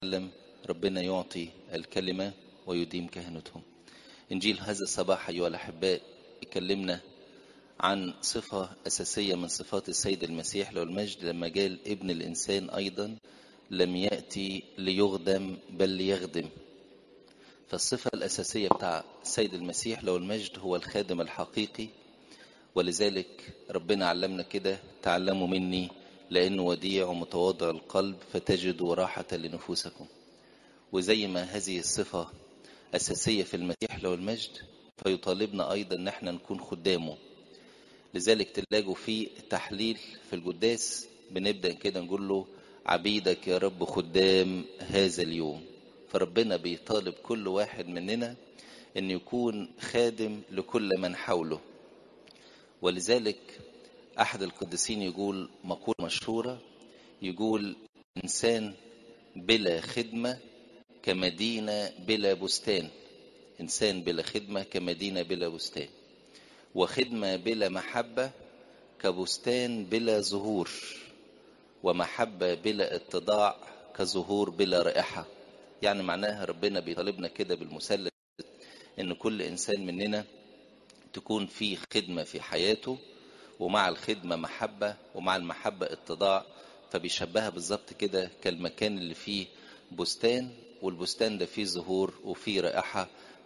يتكلم ربنا يعطي الكلمة ويديم كهنتهم إنجيل هذا الصباح أيها الأحباء يكلمنا عن صفة أساسية من صفات السيد المسيح له المجد لما قال ابن الإنسان أيضا لم يأتي ليخدم بل ليخدم فالصفة الأساسية بتاع السيد المسيح له المجد هو الخادم الحقيقي ولذلك ربنا علمنا كده تعلموا مني لأنه وديع ومتواضع القلب فتجدوا راحة لنفوسكم وزي ما هذه الصفة أساسية في المسيح له المجد فيطالبنا أيضا أن احنا نكون خدامه لذلك تلاقوا في تحليل في القداس بنبدأ كده نقول له عبيدك يا رب خدام هذا اليوم فربنا بيطالب كل واحد مننا أن يكون خادم لكل من حوله ولذلك أحد القديسين يقول مقولة مشهورة يقول إنسان بلا خدمة كمدينة بلا بستان إنسان بلا خدمة كمدينة بلا بستان وخدمة بلا محبة كبستان بلا زهور ومحبة بلا اتضاع كزهور بلا رائحة يعني معناها ربنا بيطالبنا كده بالمثلث ان كل انسان مننا تكون في خدمة في حياته ومع الخدمة محبة ومع المحبة اتضاع فبيشبهها بالظبط كده كالمكان اللي فيه بستان والبستان ده فيه زهور وفيه رائحة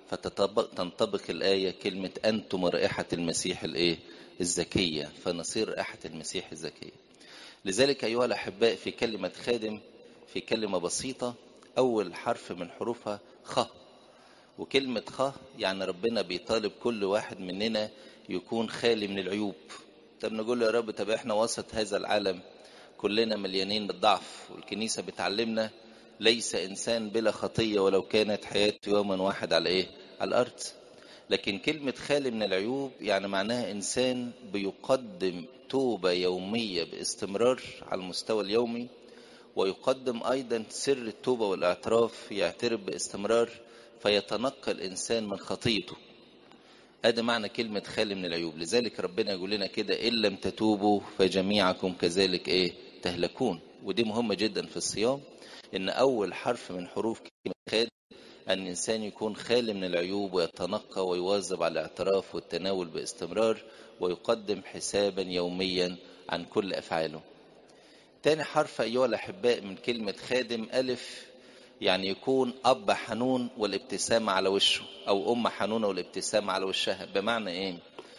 فتنطبق الآية كلمة أنتم رائحة المسيح الإيه؟ الزكية فنصير رائحة المسيح الزكية لذلك أيها الأحباء في كلمة خادم في كلمة بسيطة أول حرف من حروفها خ وكلمة خ يعني ربنا بيطالب كل واحد مننا يكون خالي من العيوب طب نقول له يا رب طب احنا وسط هذا العالم كلنا مليانين بالضعف والكنيسة بتعلمنا ليس إنسان بلا خطية ولو كانت حياته يوما واحد على إيه؟ على الأرض لكن كلمة خالي من العيوب يعني معناها إنسان بيقدم توبة يومية باستمرار على المستوى اليومي ويقدم أيضا سر التوبة والاعتراف يعترف باستمرار فيتنقى الإنسان من خطيته هذا معنى كلمة خالي من العيوب لذلك ربنا يقول لنا كده إن لم تتوبوا فجميعكم كذلك إيه تهلكون ودي مهمة جدا في الصيام إن أول حرف من حروف كلمة خالي أن الإنسان يكون خالي من العيوب ويتنقى ويواظب على الاعتراف والتناول باستمرار ويقدم حسابا يوميا عن كل أفعاله تاني حرف أيها الأحباء من كلمة خادم ألف يعني يكون أب حنون والابتسامة على وشه أو أم حنونة والابتسامة على وشها بمعنى إيه؟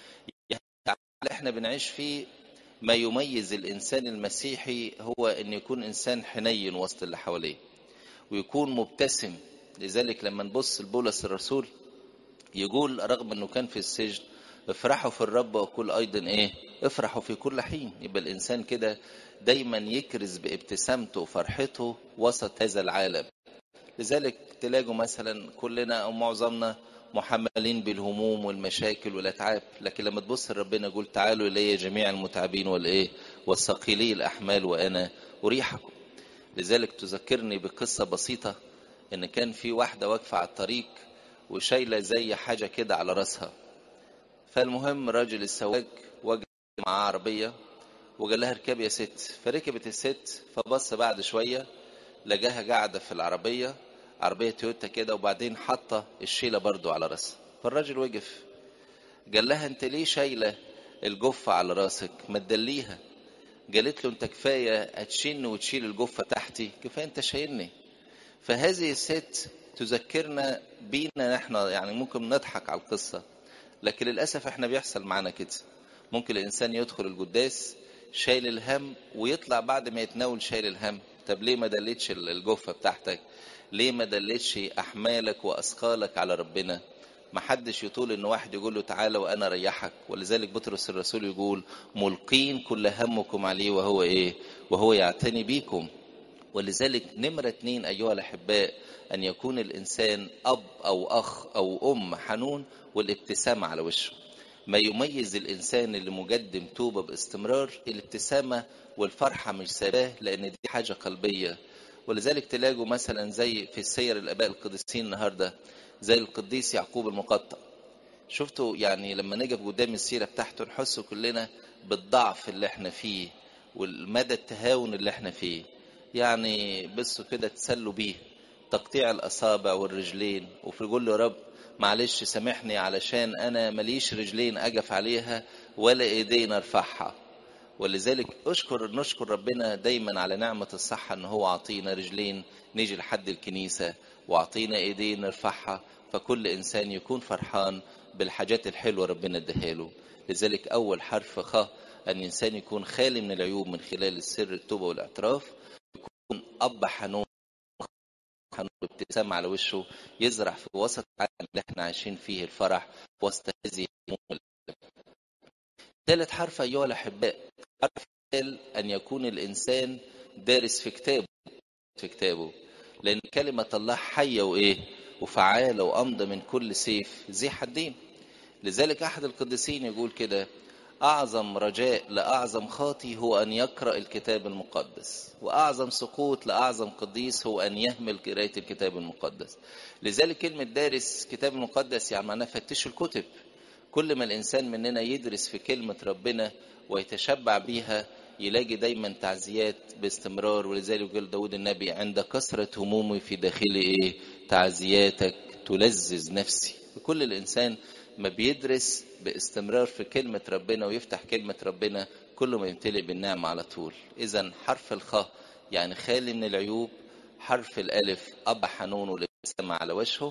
يعني إحنا بنعيش فيه ما يميز الإنسان المسيحي هو أن يكون إنسان حنين وسط اللي حواليه ويكون مبتسم لذلك لما نبص لبولس الرسول يقول رغم أنه كان في السجن افرحوا في الرب وكل أيضا إيه افرحوا في كل حين يبقى الإنسان كده دايما يكرز بابتسامته وفرحته وسط هذا العالم لذلك تلاقوا مثلا كلنا أو معظمنا محملين بالهموم والمشاكل والأتعاب لكن لما تبص لربنا يقول تعالوا إلي جميع المتعبين والإيه والثقيلي الأحمال وأنا أريحكم لذلك تذكرني بقصة بسيطة إن كان في واحدة واقفة على الطريق وشايلة زي حاجة كده على راسها فالمهم راجل السواق وجد معاه عربية وقال لها اركبي يا ست فركبت الست فبص بعد شوية لقاها قاعدة في العربية عربية تويوتا كده وبعدين حاطة الشيلة برضو على راسها فالراجل وقف قال لها انت ليه شايلة الجفة على راسك ما تدليها قالت له انت كفاية هتشيلني وتشيل الجفة تحتي كفاية انت شايلني فهذه الست تذكرنا بينا احنا يعني ممكن نضحك على القصة لكن للأسف احنا بيحصل معنا كده ممكن الإنسان يدخل القداس شايل الهم ويطلع بعد ما يتناول شايل الهم طب ليه ما دلتش الجفة بتاعتك ليه ما دلتش أحمالك وأثقالك على ربنا ما حدش يطول ان واحد يقول له تعالى وانا اريحك ولذلك بطرس الرسول يقول ملقين كل همكم عليه وهو ايه وهو يعتني بيكم ولذلك نمرة اتنين ايها الاحباء ان يكون الانسان اب او اخ او ام حنون والابتسامة على وشه ما يميز الانسان اللي مقدم توبة باستمرار الابتسامة والفرحة مش سباه لان دي حاجة قلبية ولذلك تلاقوا مثلا زي في السير الاباء القديسين النهارده زي القديس يعقوب المقطع شفتوا يعني لما نقف قدام السيرة بتاعته نحس كلنا بالضعف اللي احنا فيه والمدى التهاون اللي احنا فيه يعني بصوا كده تسلوا بيه تقطيع الأصابع والرجلين وفي يقول له يا رب معلش سامحني علشان أنا ماليش رجلين أجف عليها ولا إيدين أرفعها ولذلك أشكر نشكر ربنا دايما على نعمة الصحة إن هو عطينا رجلين نيجي لحد الكنيسة وعطينا إيدين نرفعها فكل إنسان يكون فرحان بالحاجات الحلوة ربنا اداها له لذلك أول حرف خ أن الإنسان يكون خالي من العيوب من خلال السر التوبة والاعتراف يكون أب حنون حنون ابتسامة على وشه يزرع في وسط العالم اللي احنا عايشين فيه الفرح وسط هذه الهموم ثالث حرف أيها الأحباء حرف أن يكون الإنسان دارس في كتابه في كتابه لأن كلمة الله حية وإيه وفعالة وأمضى من كل سيف ذي حدين لذلك أحد القديسين يقول كده أعظم رجاء لأعظم خاطي هو أن يقرأ الكتاب المقدس وأعظم سقوط لأعظم قديس هو أن يهمل قراءة الكتاب المقدس لذلك كلمة دارس كتاب المقدس يعني معناه فتشوا الكتب كل ما الإنسان مننا يدرس في كلمة ربنا ويتشبع بيها يلاقي دايما تعزيات باستمرار ولذلك يقول داود النبي عند كثرة همومي في داخلي إيه تعزياتك تلذذ نفسي كل الإنسان ما بيدرس باستمرار في كلمة ربنا ويفتح كلمة ربنا كل ما يمتلئ بالنعمة على طول إذا حرف الخاء يعني خالي من العيوب حرف الألف أب حنون والابتسامة على وجهه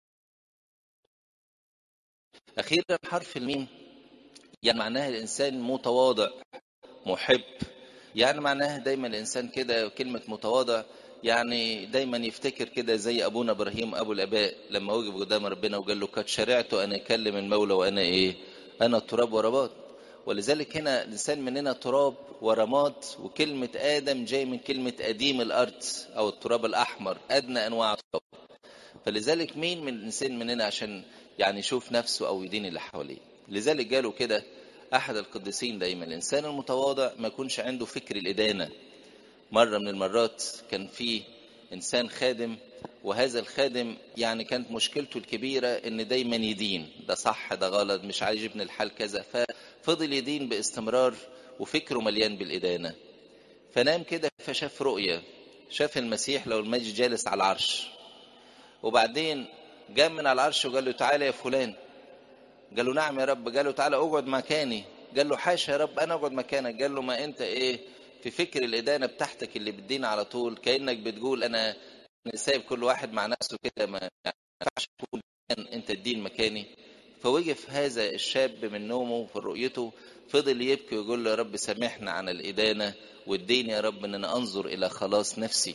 أخيرا حرف الميم يعني معناها الإنسان متواضع محب يعني معناها دايما الإنسان كده كلمة متواضع يعني دايما يفتكر كده زي أبونا إبراهيم أبو الآباء لما وقف قدام ربنا وقال له قد شرعت أن أكلم المولى وأنا إيه أنا تراب ورماد ولذلك هنا الإنسان مننا تراب ورماد وكلمة آدم جاي من كلمة أديم الأرض أو التراب الأحمر أدنى أنواع التراب فلذلك مين من الإنسان مننا عشان يعني يشوف نفسه أو يدين اللي حواليه لذلك قالوا كده أحد القديسين دايما الإنسان المتواضع ما يكونش عنده فكر الإدانة مرة من المرات كان في إنسان خادم وهذا الخادم يعني كانت مشكلته الكبيرة إن دايما يدين ده صح ده غلط مش عايز يبني الحال كذا ففضل يدين باستمرار وفكره مليان بالإدانة فنام كده فشاف رؤية شاف المسيح لو المجد جالس على العرش وبعدين جاء من على العرش وقال له تعالى يا فلان قال له نعم يا رب قال له تعالى اقعد مكاني قال له حاشا يا رب انا اقعد مكانك قال له ما انت ايه في فكر الادانه بتاعتك اللي بتدين على طول كانك بتقول انا سايب كل واحد مع نفسه كده ما ينفعش تكون انت تدين مكاني فوقف هذا الشاب من نومه في رؤيته فضل يبكي ويقول له يا رب سامحنا عن الادانه واديني يا رب ان انا انظر الى خلاص نفسي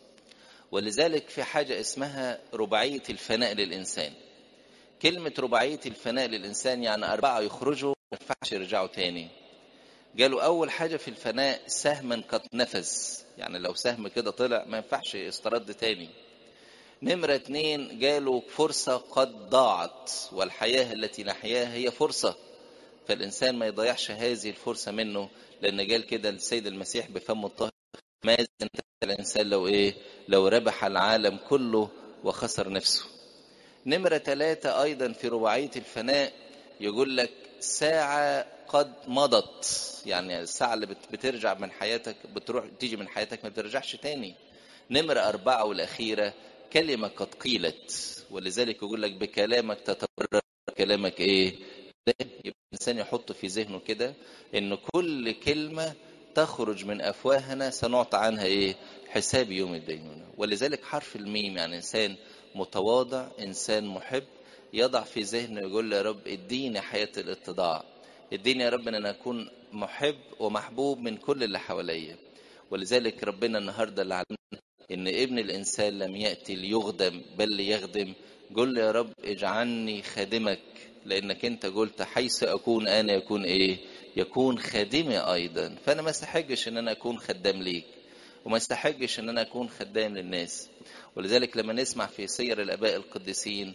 ولذلك في حاجه اسمها رباعيه الفناء للانسان كلمة رباعية الفناء للإنسان يعني أربعة يخرجوا ما ينفعش يرجعوا تاني قالوا أول حاجة في الفناء سهما قد نفذ يعني لو سهم كده طلع ما ينفعش يسترد تاني نمرة اتنين قالوا فرصة قد ضاعت والحياة التي نحياها هي فرصة فالإنسان ما يضيعش هذه الفرصة منه لأن قال كده السيد المسيح بفمه الطاهر ماذا انتهى الإنسان لو إيه لو ربح العالم كله وخسر نفسه نمرة ثلاثة أيضا في رباعية الفناء يقول لك ساعة قد مضت يعني الساعة اللي بترجع من حياتك بتروح تيجي من حياتك ما بترجعش تاني نمرة أربعة والأخيرة كلمة قد قيلت ولذلك يقول لك بكلامك تتبرر كلامك إيه يبقى الإنسان يحط في ذهنه كده إن كل كلمة تخرج من أفواهنا سنعطى عنها إيه حساب يوم الدينونة ولذلك حرف الميم يعني إنسان متواضع إنسان محب يضع في ذهنه يقول يا رب اديني حياة الاتضاع اديني يا رب ان انا اكون محب ومحبوب من كل اللي حواليا ولذلك ربنا النهارده اللي علمنا ان ابن الانسان لم ياتي ليخدم بل ليخدم قل يا رب اجعلني خادمك لانك انت قلت حيث اكون انا يكون ايه يكون خادمي ايضا فانا ما استحقش ان انا اكون خدام ليك وما استحقش ان انا اكون خدام للناس ولذلك لما نسمع في سير الاباء القديسين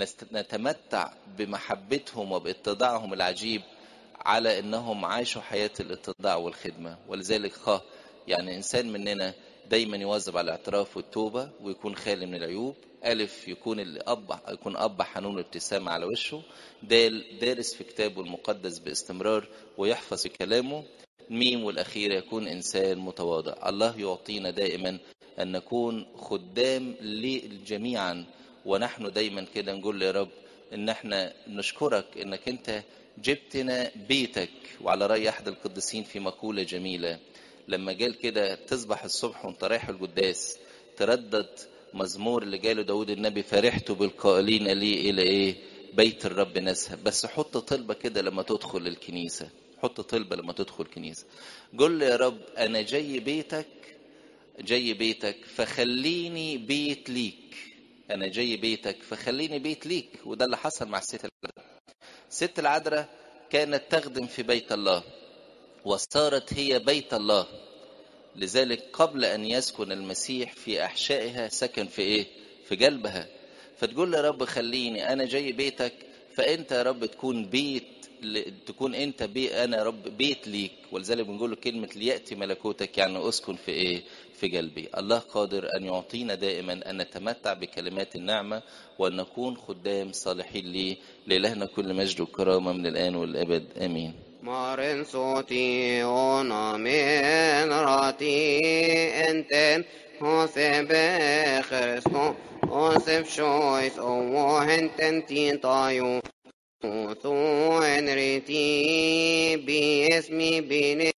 نتمتع بمحبتهم وباتضاعهم العجيب على انهم عاشوا حياه الاتضاع والخدمه ولذلك خا يعني انسان مننا دايما يواظب على الاعتراف والتوبه ويكون خالي من العيوب ألف يكون الأب يكون أب حنون ابتسامة على وشه دال دارس في كتابه المقدس باستمرار ويحفظ كلامه الميم والأخيرة يكون إنسان متواضع الله يعطينا دائما أن نكون خدام جميعا ونحن دايما كده نقول يا رب ان احنا نشكرك انك انت جبتنا بيتك وعلى رأي احد القديسين في مقولة جميلة لما قال كده تصبح الصبح وانت رايح القداس تردد مزمور اللي جاله داود النبي فرحت بالقائلين لي الى ايه بيت الرب نذهب بس حط طلبة كده لما تدخل الكنيسة حط طلبة لما تدخل الكنيسة قل له يا رب انا جاي بيتك جاي بيتك فخليني بيت ليك انا جاي بيتك فخليني بيت ليك وده اللي حصل مع الست العذراء الست العذراء كانت تخدم في بيت الله وصارت هي بيت الله لذلك قبل ان يسكن المسيح في احشائها سكن في ايه في قلبها فتقول يا رب خليني انا جاي بيتك فانت يا رب تكون بيت تكون انت بي انا رب بيت ليك ولذلك بنقول كلمه لياتي ملكوتك يعني اسكن في ايه في قلبي الله قادر ان يعطينا دائما ان نتمتع بكلمات النعمه وان نكون خدام صالحين ليه لالهنا كل مجد وكرامه من الان والابد امين Maren soti ona men rati enten hose be Christo hosef shois o henten tin tayo ثو انريتي باسمي بني